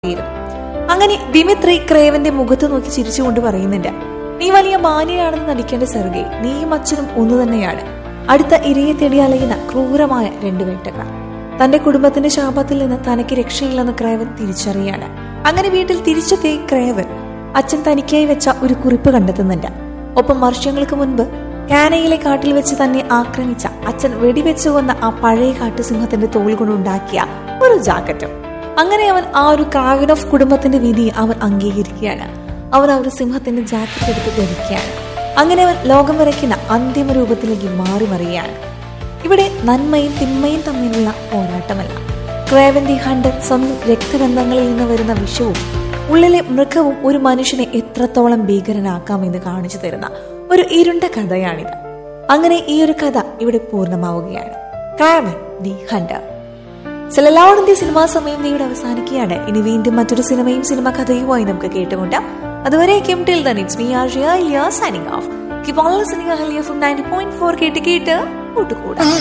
തീരും അങ്ങനെ ദിമിത്രി ക്രേവന്റെ മുഖത്ത് നോക്കി ചിരിച്ചുകൊണ്ട് പറയുന്നുണ്ട് നീ വലിയ മാന്യനാണെന്ന് നടിക്കേണ്ട സെർഗെ നീയും അച്ഛനും ഒന്നു തന്നെയാണ് അടുത്ത ഇരയെ തേടി അലയുന്ന ക്രൂരമായ രണ്ടു വേട്ടക്കാർ തന്റെ കുടുംബത്തിന്റെ ശാപത്തിൽ നിന്ന് തനിക്ക് രക്ഷയില്ലെന്ന് ക്രേവൻ തിരിച്ചറിയാണ് അങ്ങനെ വീട്ടിൽ തിരിച്ചെത്തിയ ക്രേവൻ അച്ഛൻ തനിക്കായി വെച്ച ഒരു കുറിപ്പ് കണ്ടെത്തുന്നുണ്ട് ഒപ്പം വർഷങ്ങൾക്ക് മുൻപ് കാനയിലെ കാട്ടിൽ വെച്ച് തന്നെ ആക്രമിച്ച അച്ഛൻ വെടിവെച്ചു കൊന്ന ആ പഴയ കാട്ടുസിംഹത്തിന്റെ തോൾ കൊണ്ടുണ്ടാക്കിയ ഒരു ജാക്കറ്റും അങ്ങനെ അവൻ ആ ഒരു ക്രാഗൻ ഓഫ് കുടുംബത്തിന്റെ വിധിയെ അവൻ അംഗീകരിക്കുകയാണ് അവൻ ആ ഒരു സിംഹത്തിന്റെ ജാക്കറ്റ് എടുത്ത് ധരിക്കുകയാണ് അങ്ങനെ അവൻ ലോകം വരയ്ക്കുന്ന അന്തിമ രൂപത്തിലേക്ക് മാറി മറിയുകയാണ് ഇവിടെ നന്മയും തിന്മയും തമ്മിലുള്ള പോരാട്ടമല്ല ക്രേവൻ ദി ഹണ്ടർ സ്വന്തം രക്തബന്ധങ്ങളിൽ നിന്ന് വരുന്ന വിഷവും ഉള്ളിലെ മൃഗവും ഒരു മനുഷ്യനെ എത്രത്തോളം ഭീകരനാക്കാമെന്ന് കാണിച്ചു തരുന്ന ഒരു ഇരുണ്ട കഥയാണിത് അങ്ങനെ ഈ ഒരു കഥ ഇവിടെ പൂർണ്ണമാവുകയാണ് ക്രാവൻ ദി ഹണ്ടർ സെലലാവുടന്റെ സിനിമാ സമയം ഇവിടെ അവസാനിക്കുകയാണ് ഇനി വീണ്ടും മറ്റൊരു സിനിമയും സിനിമ കഥയുമായി നമുക്ക് കേട്ടുമുണ്ടാം അതുവരേക്കും till then it's me R Jiya Iliya signing off keep on listening Ahalya from 90.4 കേട്ട് കേട്ട് കൂട്ടുകൂടാ